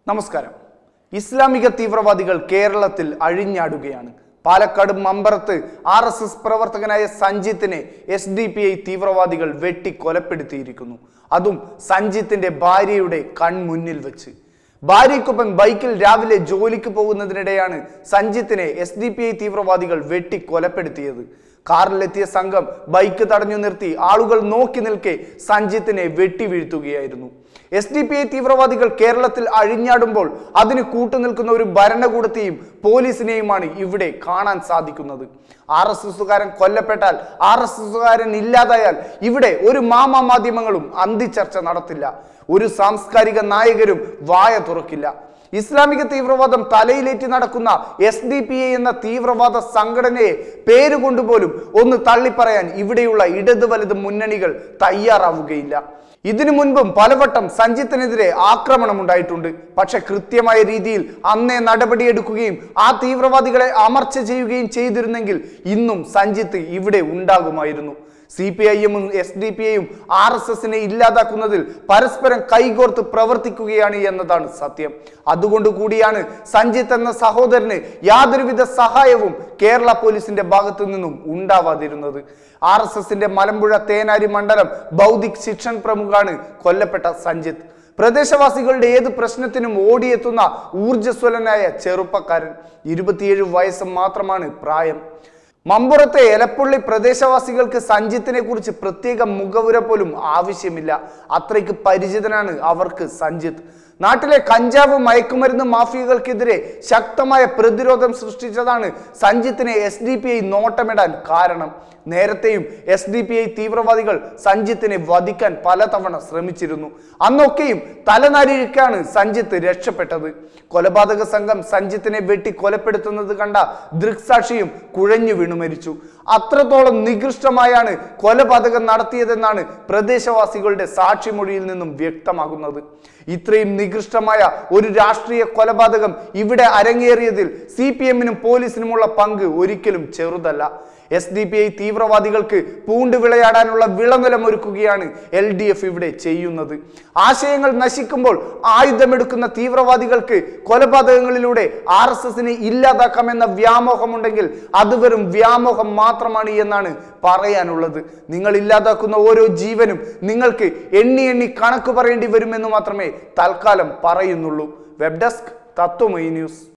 നമസ്കാരം ഇസ്ലാമിക തീവ്രവാദികൾ കേരളത്തിൽ അഴിഞ്ഞാടുകയാണ് പാലക്കാട് മമ്പറത്ത് ആർ എസ് എസ് പ്രവർത്തകനായ സഞ്ജിത്തിനെ എസ് ഡി പി ഐ തീവ്രവാദികൾ വെട്ടി കൊലപ്പെടുത്തിയിരിക്കുന്നു അതും സഞ്ജിത്തിന്റെ ഭാര്യയുടെ കൺമുന്നിൽ വെച്ച് ഭാര്യയ്ക്കൊപ്പം ബൈക്കിൽ രാവിലെ ജോലിക്ക് പോകുന്നതിനിടെയാണ് സഞ്ജിത്തിനെ എസ് ഡി പി ഐ തീവ്രവാദികൾ വെട്ടി കൊലപ്പെടുത്തിയത് കാറിലെത്തിയ സംഘം ബൈക്ക് തടഞ്ഞു നിർത്തി ആളുകൾ നോക്കി നിൽക്കെ സഞ്ജിത്തിനെ വെട്ടി വീഴ്ത്തുകയായിരുന്നു എസ് ഡി പി ഐ തീവ്രവാദികൾ കേരളത്തിൽ അഴിഞ്ഞാടുമ്പോൾ അതിന് കൂട്ടുനിൽക്കുന്ന ഒരു ഭരണകൂടത്തെയും പോലീസിനെയുമാണ് ഇവിടെ കാണാൻ സാധിക്കുന്നത് ആർ എസ് എസുകാരൻ കൊല്ലപ്പെട്ടാൽ ആർ എസ് എസുകാരൻ ഇല്ലാതായാൽ ഇവിടെ ഒരു മാമാ മാധ്യമങ്ങളും അന്തിച്ചർച്ച നടത്തില്ല ഒരു സാംസ്കാരിക നായകരും വായ തുറക്കില്ല ഇസ്ലാമിക തീവ്രവാദം തലയിലേറ്റി നടക്കുന്ന എസ് ഡി പി എ എന്ന തീവ്രവാദ സംഘടനയെ പേരുകൊണ്ടുപോലും ഒന്ന് തള്ളിപ്പറയാൻ ഇവിടെയുള്ള ഇടത് വലത് മുന്നണികൾ തയ്യാറാവുകയില്ല ഇതിനു മുൻപും പലവട്ടം സഞ്ജിത്തിനെതിരെ ആക്രമണം ഉണ്ടായിട്ടുണ്ട് പക്ഷെ കൃത്യമായ രീതിയിൽ അന്നേ നടപടിയെടുക്കുകയും ആ തീവ്രവാദികളെ അമർച്ച ചെയ്യുകയും ചെയ്തിരുന്നെങ്കിൽ ഇന്നും സഞ്ജിത്ത് ഇവിടെ ഉണ്ടാകുമായിരുന്നു സി പി ഐ എമ്മും എസ് ഡി പി ഐയും ആർ എസ് എസിനെ ഇല്ലാതാക്കുന്നതിൽ പരസ്പരം കൈകോർത്ത് പ്രവർത്തിക്കുകയാണ് എന്നതാണ് സത്യം അതുകൊണ്ട് കൂടിയാണ് സഞ്ജിത്ത് എന്ന സഹോദരന് യാതൊരുവിധ സഹായവും കേരള പോലീസിന്റെ ഭാഗത്തു നിന്നും ഉണ്ടാവാതിരുന്നത് ആർ എസ് എസിന്റെ മലമ്പുഴ തേനാരി മണ്ഡലം ബൗദ്ധിക് ശിക്ഷൺ പ്രമുഖാണ് കൊല്ലപ്പെട്ട സഞ്ജിത്ത് പ്രദേശവാസികളുടെ ഏത് പ്രശ്നത്തിനും ഓടിയെത്തുന്ന ഊർജ്ജസ്വലനായ ചെറുപ്പക്കാരൻ ഇരുപത്തിയേഴ് വയസ്സ് മാത്രമാണ് പ്രായം മമ്പുറത്തെ എലപ്പുള്ളി പ്രദേശവാസികൾക്ക് സഞ്ജിത്തിനെ കുറിച്ച് പ്രത്യേക മുഖവുര പോലും ആവശ്യമില്ല അത്രയ്ക്ക് പരിചിതനാണ് അവർക്ക് സഞ്ജിത്ത് നാട്ടിലെ കഞ്ചാവ് മയക്കുമരുന്ന് മാഫിയകൾക്കെതിരെ ശക്തമായ പ്രതിരോധം സൃഷ്ടിച്ചതാണ് സഞ്ജിത്തിനെ എസ് ഡി പി ഐ നോട്ടമിടാൻ കാരണം നേരത്തെയും എസ് ഡി പി ഐ തീവ്രവാദികൾ സഞ്ജിത്തിനെ വധിക്കാൻ പലതവണ ശ്രമിച്ചിരുന്നു അന്നൊക്കെയും തലനാരിഴക്കാണ് സഞ്ജിത്ത് രക്ഷപ്പെട്ടത് കൊലപാതക സംഘം സഞ്ജിത്തിനെ വെട്ടി കൊലപ്പെടുത്തുന്നത് കണ്ട ദൃക്സാക്ഷിയും കുഴഞ്ഞു വീണു മരിച്ചു അത്രത്തോളം നികൃഷ്ടമായാണ് കൊലപാതകം നടത്തിയതെന്നാണ് പ്രദേശവാസികളുടെ സാക്ഷിമൊഴിയിൽ നിന്നും വ്യക്തമാകുന്നത് ഇത്രയും നികൃഷ്ടമായ ഒരു രാഷ്ട്രീയ കൊലപാതകം ഇവിടെ അരങ്ങേറിയതിൽ സി പി എമ്മിനും പോലീസിനുമുള്ള പങ്ക് ഒരിക്കലും ചെറുതല്ല എസ് ഡി പി ഐ തീവ്രവാദികൾക്ക് പൂണ്ട് വിളയാടാനുള്ള വിളനിലമൊരുക്കുകയാണ് എൽ ഡി എഫ് ഇവിടെ ചെയ്യുന്നത് ആശയങ്ങൾ നശിക്കുമ്പോൾ ആയുധമെടുക്കുന്ന തീവ്രവാദികൾക്ക് കൊലപാതകങ്ങളിലൂടെ ആർ എസ് എസിനെ ഇല്ലാതാക്കാമെന്ന വ്യാമോഹമുണ്ടെങ്കിൽ അത് വെറും വ്യാമോഹം മാത്രമാണ് എന്നാണ് പറയാനുള്ളത് നിങ്ങൾ ഇല്ലാതാക്കുന്ന ഓരോ ജീവനും നിങ്ങൾക്ക് എണ്ണി എണ്ണി കണക്ക് പറയേണ്ടി വരുമെന്ന് മാത്രമേ തൽക്കാലം പറയുന്നുള്ളൂ വെബ് ഡെസ്ക് തത്വമൈ ന്യൂസ്